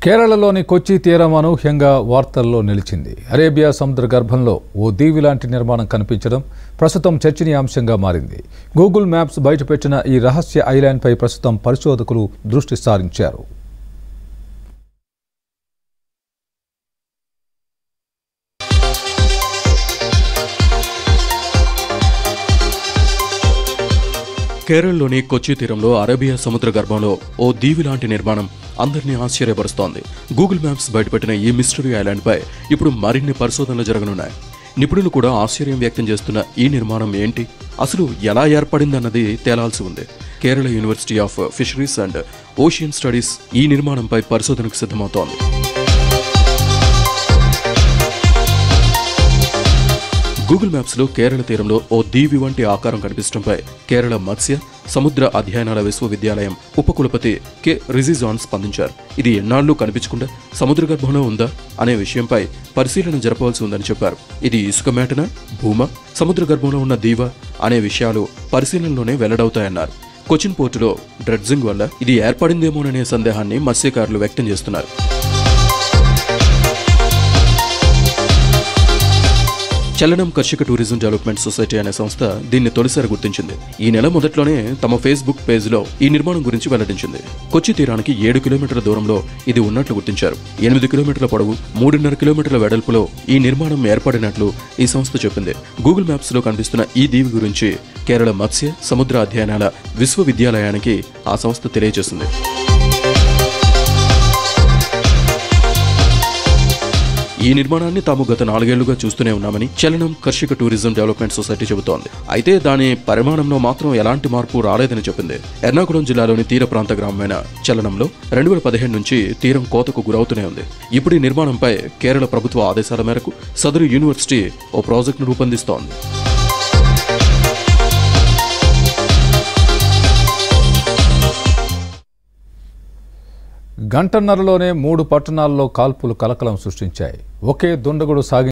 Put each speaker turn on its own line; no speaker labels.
కేరళలోని కొచ్చి తీరం అనూహ్యంగా వార్తల్లో నిలిచింది అరేబియా సముద్ర గర్భంలో ఓ దీవి లాంటి నిర్మాణం కనిపించడం ప్రస్తుతం చర్చనీయాంశంగా మారింది గూగుల్ మ్యాప్స్ బయటపెట్టిన ఈ రహస్య ఐలాండ్పై ప్రస్తుతం పరిశోధకులు దృష్టి సారించారు
కేరళలోని కొచ్చి తీరంలో అరేబియా సముద్ర గర్భంలో ఓ దీవి లాంటి నిర్మాణం అందరినీ ఆశ్చర్యపరుస్తోంది గూగుల్ మ్యాప్స్ బయటపెట్టిన ఈ మిస్టరీ ఐలాండ్పై ఇప్పుడు మరిన్ని పరిశోధనలు జరగనున్నాయి నిపుణులు కూడా ఆశ్చర్యం వ్యక్తం చేస్తున్న ఈ నిర్మాణం ఏంటి అసలు ఎలా ఏర్పడిందన్నది తేలాల్సి ఉంది Kerala university of fisheries and ocean studies ఈ నిర్మాణంపై పరిశోధనకు సిద్ధమవుతోంది గూగుల్ మ్యాప్స్ లో కేరళ తీరంలో ఓ దీవి వంటి ఆకారం కనిపించడంపై కేరళ మత్స్య సముద్ర అధ్యయనాల విశ్వవిద్యాలయం ఉపకులపతి కె రిజిజాన్ స్పందించారు ఇది ఎన్నాళ్ళు కనిపించకుండా సముద్ర గర్భంలో ఉందా అనే విషయంపై పరిశీలన జరపవలసి ఉందని చెప్పారు ఇది ఇసుక మేటనా భూమా సముద్ర గర్భంలో ఉన్న దీవ అనే విషయాలు పరిశీలనలోనే వెల్లడవుతాయన్నారు కొచ్చిన్ పోర్టులో డ్రెడ్జింగ్ వల్ల ఇది ఏర్పడిందేమోననే సందేహాన్ని మత్స్యకారులు వ్యక్తం చేస్తున్నారు చలనం కర్షక టూరిజం డెవలప్మెంట్ సొసైటీ అనే సంస్థ దీన్ని తొలిసారి గుర్తించింది ఈ నెల మొదట్లోనే తమ ఫేస్బుక్ పేజ్లో ఈ నిర్మాణం గురించి వెల్లడించింది కొచ్చి తీరానికి ఏడు కిలోమీటర్ల దూరంలో ఇది ఉన్నట్లు గుర్తించారు ఎనిమిది కిలోమీటర్ల పొడవు మూడున్నర కిలోమీటర్ల వెడల్పులో ఈ నిర్మాణం ఏర్పడినట్లు ఈ సంస్థ చెప్పింది గూగుల్ మ్యాప్స్ లో కనిపిస్తున్న ఈ దీవి గురించి కేరళ మత్స్య సముద్ర అధ్యయనాల విశ్వవిద్యాలయానికి ఆ సంస్థ తెలియజేసింది ఈ నిర్మాణాన్ని తాము గత నాలుగేళ్లుగా చూస్తూనే ఉన్నామని చలనం కర్షక టూరిజం డెవలప్మెంట్ సొసైటీ చెబుతోంది అయితే దాని పరిమాణంలో మాత్రం ఎలాంటి మార్పు రాలేదని చెప్పింది ఎర్నాకుళం జిల్లాలోని తీర ప్రాంత గ్రామమైన చలనంలో రెండు వేల పదిహేను నుంచి తీరం కోతకు గురవుతూనే ఉంది ఇప్పుడు ఈ నిర్మాణంపై కేరళ ప్రభుత్వ ఆదేశాల మేరకు సదరు యూనివర్సిటీ ఓ ప్రాజెక్టును రూపొందిస్తోంది
గంటన్నరలోనే మూడు పట్టణాల్లో కాల్పులు కలకలం సృష్టించాయి ఒకే దుండగుడు సాగి